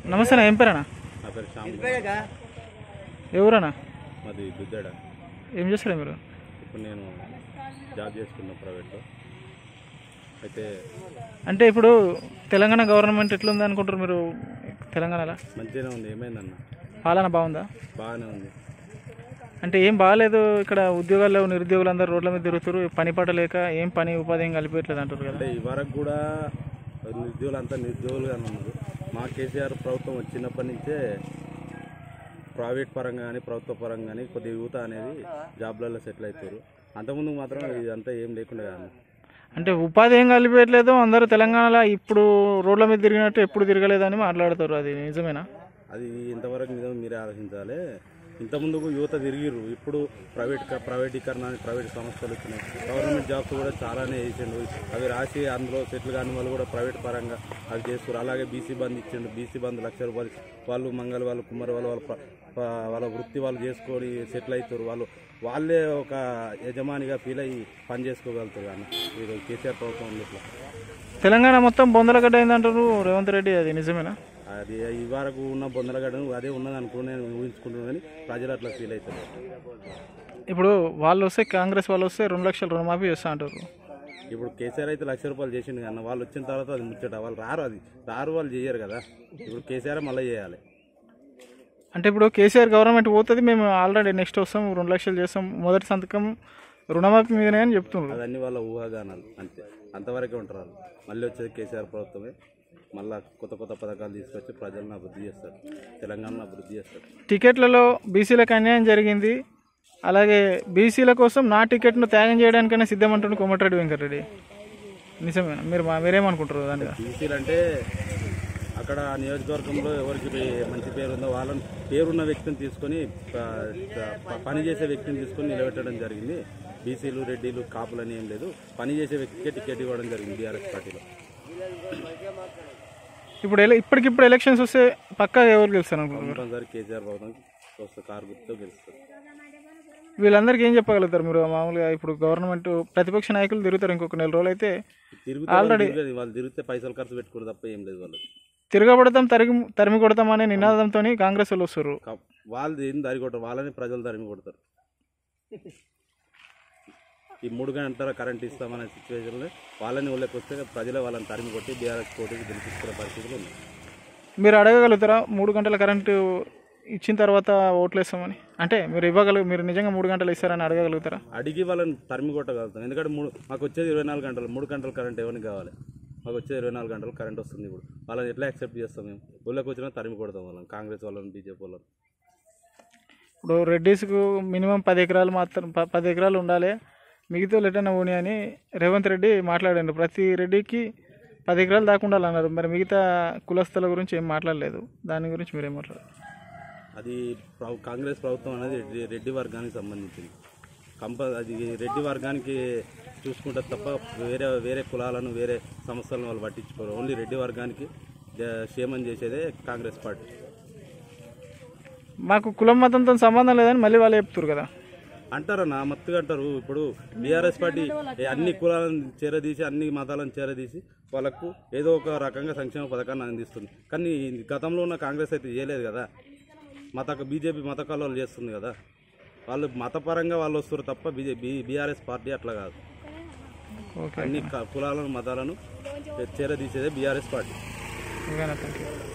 నమస్తే అన్న ఏం పేరన్నా నా పేరు శ్యామ్ ఎవరన్నా మాది దుద్దాడ ఏం చేస్తారా మీరు ఇప్పుడు నేను జాబ్ చేసుకున్నా ప్రైవేట్లో అయితే అంటే ఇప్పుడు తెలంగాణ గవర్నమెంట్ ఎట్లుంది అనుకుంటారు మీరు తెలంగాణలో మంచిగానే ఉంది ఏమైందన్న పాలన బాగుందా బాగానే ఉంది అంటే ఏం బాగాలేదు ఇక్కడ ఉద్యోగాలు లేవు నిరుద్యోగులు అందరూ రోడ్ల మీద తిరుగుతారు పని పాట లేక ఏం పని ఉపాధి ఏం కలిపేయట్లేదు అంటారు కదా అంటే ఈ వరకు కూడా నిరుద్యోగులు అంతా నిరుద్యోగులుగానే ఉన్నారు మా కేసీఆర్ ప్రభుత్వం వచ్చినప్పటి నుంచే ప్రైవేట్ పరంగా కానీ ప్రభుత్వ పరంగా కానీ కొద్దిగా యువత అనేది జాబ్లలో సెటిల్ అవుతారు అంతకుముందు మాత్రం ఇదంతా ఏం లేకుండా కానీ అంటే ఉపాధి ఏం కలిపేయట్లేదు అందరూ తెలంగాణలో ఇప్పుడు రోడ్ల మీద తిరిగినట్టు ఎప్పుడు తిరగలేదని మాట్లాడతారు అది నిజమేనా అది ఇంతవరకు నిజం మీరే ఆలోచించాలి ఇంతకుముందుకు యువత తిరిగిర్రు ఇప్పుడు ప్రైవేట్ క- ప్రైవేటీకరణ అని ప్రైవేట్ సంస్థలు వచ్చినాయి గవర్నమెంట్ జాబ్స్ కూడా చాలానే వేసిండు అవి రాసి అందులో సెటిల్ కాని వాళ్ళు కూడా ప్రైవేట్ పరంగా అవి చేస్తారు అలాగే బీసీ బంద్ ఇచ్చిండు బీసీ బంద్ లక్ష రూపాయలు వాళ్ళు మంగళ వాళ్ళు కుమ్మరి వాళ్ళు వాళ్ళ ప్ర- ప- వాళ్ళ వృత్తి వాళ్ళు చేసుకొని సెటిల్ అవుతారు వాళ్ళు వాళ్ళే ఒక యజమానిగా ఫీల్ అయ్యి పని చేసుకోగలుగుతారు కానీ ఇది కేసీఆర్ ప్రభుత్వం ఉంది ఇట్లా తెలంగాణ మొత్తం బొందలగడ్డ అయిందంటారు రేవంత్ రెడ్డి అది నిజమేనా అది ఈ వరకు ఉన్న బొందలగడ్డ అదే ఉన్నది అనుకుని నేను ఊహించుకుంటున్నాను కానీ ప్రజలు అట్లా ఫీల్ అవుతారు ఇప్పుడు వాళ్ళు వస్తే కాంగ్రెస్ వాళ్ళు వస్తే రెండు లక్షలు రుణమాఫీ చేస్తా అంటారు ఇప్పుడు కేసీఆర్ అయితే లక్ష రూపాయలు చేసిండు కానీ వాళ్ళు వచ్చిన తర్వాత అది ముచ్చట వాళ్ళు రారు అది రారు వాళ్ళు చేయరు కదా ఇప్పుడు కేసీఆర్ మళ్ళీ చేయాలి అంటే ఇప్పుడు కేసీఆర్ గవర్నమెంట్ పోతుంది మేము ఆల్రెడీ నెక్స్ట్ వస్తాం రెండు లక్షలు చేస్తాం మొదటి సంతకం రుణమాఫీ మీదనే అని చెప్తున్నారు అవన్నీ వాళ్ళ ఊహాగానాలు అంతే అంతవరకే ఉంటారు వాళ్ళు మళ్ళీ వచ్చేది కేసీఆర్ ప్రభుత్వమే మళ్ళీ కొత్త కొత్త పథకాలు తీసుకొచ్చి ప్రజలను అభివృద్ధి చేస్తారు తెలంగాణను అభివృద్ధి చేస్తారు టికెట్లలో బీసీలకు అన్యాయం జరిగింది అలాగే బీసీల కోసం నా టికెట్ను త్యాగం చేయడానికైనా సిద్ధమంటుండు కోమటిరెడ్డి వెంకటరెడ్డి నిజమేనా మీరు మా మీరేమనుకుంటారు దాని మీద? బీసీలు అంటే అక్కడ ఆ నియోజకవర్గంలో ఎవరికి పే- మంచి పేరు ఉందో వాళ్ళని పేరున్న వ్యక్తిని తీసుకొని ప- ప- పని చేసే వ్యక్తిని తీసుకొని నిలబెట్టడం జరిగింది బీసీలు రెడ్డిలు కాపులు అని ఏం లేదు పని చేసే వ్యక్తికే టికెట్ ఇవ్వడం జరిగింది బీఆర్ఎస్ పార్టీలో ఇప్పుడు ఎల- ఇప్పటికిప్పుడు ఎలక్షన్స్ వస్తే పక్కా ఎవరు గెలుస్తారు అనుకుంటున్నారు కంపల్సరీ కేసీఆర్ భవనం వస్తే కారు గుర్తుతో గెలుస్తారు వీళ్ళందరికీ ఏం చెప్పగలుగుతారు మీరు మామూలుగా ఇప్పుడు గవర్నమెంట్ ప్రతిపక్ష నాయకులు తిరుగుతారు ఇంకొక నెల రోజులు అయితే తిరుగుతే వాళ్ళు తిరగదు. వాళ్ళు తిరిగితే పైసలు ఖర్చు పెట్టుకోరు తప్ప ఏం లేదు వాళ్ళు తిరగబడతాం తరిగి తరిమి కొడతాం అనే నినాదంతో కాంగ్రెస్ వాళ్ళు వస్తారు కా- వాళ్ళు ఏం దారి కొట్టరు వాళ్ళని ప్రజలు తరిమి కొడతారు ఈ మూడు గంటల కరెంట్ ఇస్తామనే సిచ్యువేషన్లో వాళ్ళని ఊళ్ళకి వస్తే ప్రజలే వాళ్ళని తరిమి కొట్టి బీఆర్ఎస్ కోటికి గెలిపించుకునే పరిస్థితులు ఉన్నాయి మీరు అడగగలుగుతారా మూడు గంటల కరెంటు ఇచ్చిన తర్వాత ఓట్లు వేస్తామని అంటే మీరు ఇవ్వగలుగు మీరు నిజంగా మూడు గంటలు ఇస్తారని అడగగలుగుతారా అడిగి వాళ్ళని తరిమి కొట్టగలుగుతాం ఎందుకంటే మూడు మాకు వచ్చేది ఇరవై నాలుగు గంటలు మూడు గంటల కరెంట్ ఎవరికి కావాలి మాకు వచ్చేది ఇరవై నాలుగు గంటలు కరెంట్ వస్తుంది ఇప్పుడు వాళ్ళని ఎట్లా యాక్సెప్ట్ చేస్తాం మేము ఊళ్ళకి వచ్చినా తరిమి కొడతాం వాళ్ళని కాంగ్రెస్ వాళ్ళని బీజేపీ వాళ్ళని ఇప్పుడు రెడ్డీస్కు మినిమం పది ఎకరాలు మాత్రం ప- పది ఎకరాలు ఉండాలి మిగతా ఎటన్నా పోనీ అని రేవంత్ రెడ్డి మాట్లాడండి ప్రతి రెడ్డికి పది ఎకరాలు దాకా ఉండాలన్నారు మరి మిగతా కులస్తుల గురించి ఏం మాట్లాడలేదు దాని గురించి మీరేం మాట్లాడారు అది ప్ర- కాంగ్రెస్ ప్రభుత్వం అనేది రెడ్డి- రెడ్డి వర్గానికి సంబంధించింది కంప అది రెడ్డి వర్గానికి చూసుకుంటే తప్ప వేరే వేరే కులాలను వేరే సంస్థలను వాళ్ళు పట్టించుకోరు ఓన్లీ రెడ్డి వర్గానికి ద- క్షేమం చేసేదే కాంగ్రెస్ పార్టీ మాకు కులం మతంతో సంబంధం లేదని మళ్ళీ వాళ్ళు చెప్తారు కదా అంటారు నా మత్తుగా అంటారు ఇప్పుడు బీఆర్ఎస్ పార్టీ ఏ అన్ని కులాలను చేరదీసి అన్ని మతాలను చేరదీసి వాళ్ళకు ఏదో ఒక రకంగా సంక్షేమ పథకాన్ని అందిస్తుంది కానీ గతంలో ఉన్న కాంగ్రెస్ అయితే చేయలేదు కదా మత బీజేపీ మత కలవలు చేస్తుంది కదా వాళ్ళు మతపరంగా వాళ్ళు వస్తారు తప్ప బీజేపీ బీఆర్ఎస్ పార్టీ అట్లా కాదు ఓకే అన్ని క- కులాలను మతాలను చేరదీసేదే బీఆర్ఎస్ పార్టీ ఓకేనా థ్యాంక్ యూ